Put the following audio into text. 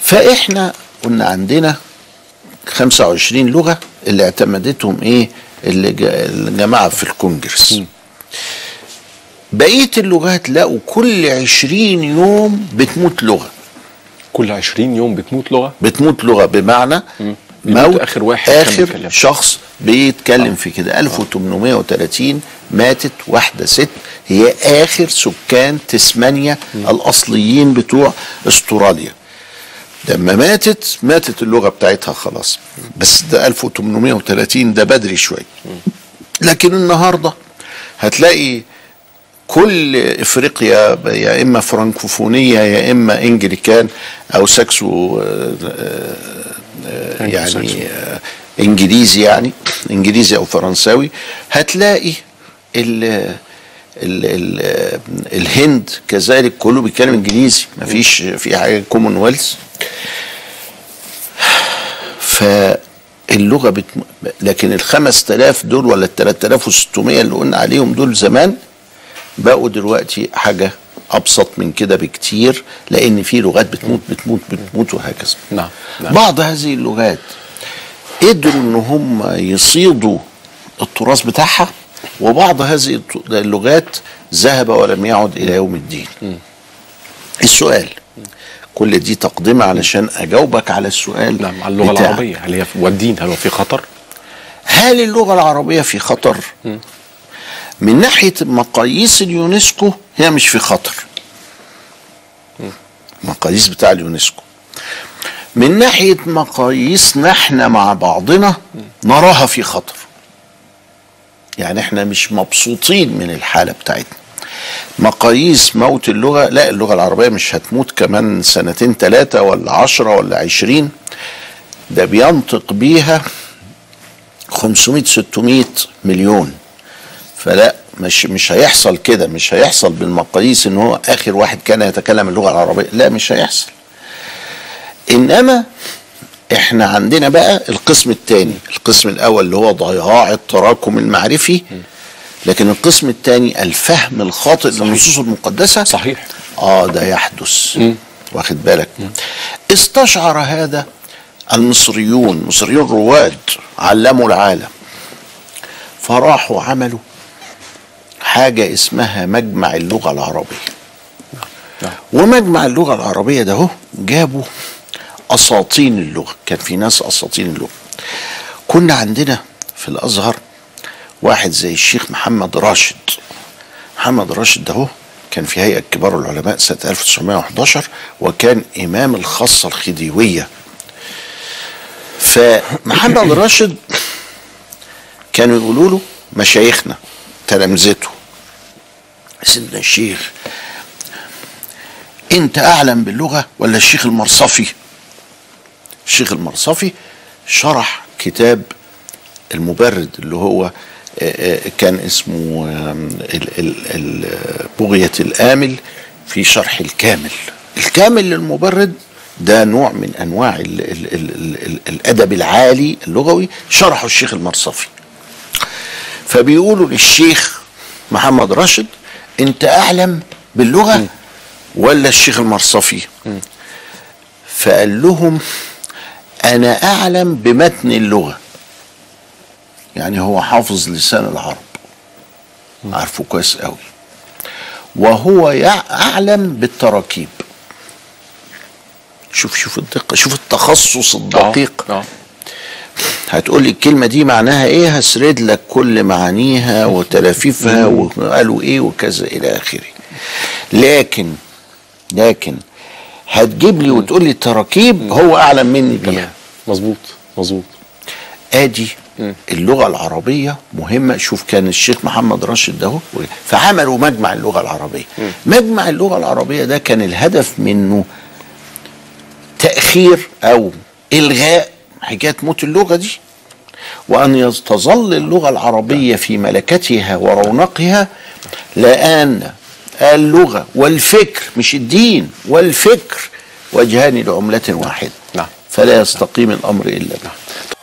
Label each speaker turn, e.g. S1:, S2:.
S1: فاحنا قلنا عندنا 25 لغه اللي اعتمدتهم ايه اللي جا- الجماعه في الكونجرس بقيه اللغات لقوا كل 20 يوم بتموت لغه
S2: كل 20 يوم بتموت لغه
S1: بتموت لغه بمعنى
S2: بيموت
S1: موت
S2: آخر واحد كان
S1: اخر
S2: بيتكلم.
S1: شخص بيتكلم في كده 1830 ماتت واحده ست هي اخر سكان تسمانيا الاصليين بتوع استراليا لما ماتت ماتت اللغه بتاعتها خلاص بس ده 1830 ده بدري شويه لكن النهارده هتلاقي كل افريقيا يا اما فرانكوفونيه يا اما انجليكان او ساكسو آه، آه، يعني آه، انجليزي يعني انجليزي او فرنساوي هتلاقي ال ال ال الهند كذلك كله بيتكلم انجليزي مفيش في حاجه كومنولث فاللغه بتم... لكن ال 5000 دول ولا ال 3600 اللي قلنا عليهم دول زمان بقوا دلوقتي حاجه ابسط من كده بكتير لان في لغات بتموت بتموت بتموت وهكذا
S2: نعم، نعم.
S1: بعض هذه اللغات قدروا ان هم يصيدوا التراث بتاعها وبعض هذه الت- اللغات ذهب ولم يعد الى يوم الدين السؤال كل دي تقدمة علشان اجاوبك على السؤال
S2: نعم على اللغه
S1: بتاعك.
S2: العربيه هل هي والدين هل هو في خطر؟
S1: هل اللغة العربية في خطر؟ من ناحية مقاييس اليونسكو هي مش في خطر. مقاييس بتاع اليونسكو. من ناحية مقاييسنا احنا مع بعضنا نراها في خطر. يعني احنا مش مبسوطين من الحالة بتاعتنا. مقاييس موت اللغة لا اللغة العربية مش هتموت كمان سنتين ثلاثة ولا عشرة ولا عشرين ده بينطق بيها 500 600 مليون فلا مش مش هيحصل كده مش هيحصل بالمقاييس ان هو اخر واحد كان يتكلم اللغه العربيه لا مش هيحصل انما احنا عندنا بقى القسم الثاني القسم الاول اللي هو ضياع التراكم المعرفي لكن القسم الثاني الفهم الخاطئ للنصوص المقدسه
S2: صحيح
S1: اه ده يحدث واخد بالك استشعر هذا المصريون مصريون رواد علموا العالم فراحوا عملوا حاجة اسمها مجمع اللغة العربية
S2: نعم.
S1: ومجمع اللغة العربية ده هو جابوا أساطين اللغة كان في ناس أساطين اللغة كنا عندنا في الأزهر واحد زي الشيخ محمد راشد محمد راشد ده هو كان في هيئة كبار العلماء سنة 1911 وكان إمام الخاصة الخديوية فمحمد راشد كانوا يقولوا له مشايخنا تلامذته سيدنا الشيخ انت اعلم باللغه ولا الشيخ المرصفي الشيخ المرصفي شرح كتاب المبرد اللي هو آه، آه، كان اسمه آم، ال- ال- ال- بغية الآمل في شرح الكامل الكامل للمبرد ده نوع من أنواع ال ال ال ال ال الأدب العالي اللغوي شرحه الشيخ المرصفي فبيقولوا للشيخ محمد راشد انت اعلم باللغه ولا الشيخ المرصفي فقال لهم انا اعلم بمتن اللغه يعني هو حافظ لسان العرب عارفه كويس قوي وهو يع- اعلم بالتراكيب شوف شوف الدقه شوف التخصص الدقيق
S2: اه
S1: هتقول لي الكلمة دي معناها ايه هسرد لك كل معانيها وتلافيفها وقالوا ايه وكذا الى اخره لكن لكن هتجيب لي وتقول لي التراكيب هو اعلم مني بيها
S2: مظبوط مظبوط
S1: ادي اللغة العربية مهمة شوف كان الشيخ محمد راشد ده هو فعملوا مجمع اللغة العربية مجمع اللغة العربية ده كان الهدف منه تأخير أو إلغاء حكاية موت اللغة دي وأن تظل اللغة العربية في ملكتها ورونقها لأن اللغة والفكر مش الدين والفكر وجهان لعملة واحدة
S2: نعم.
S1: فلا يستقيم الأمر إلا به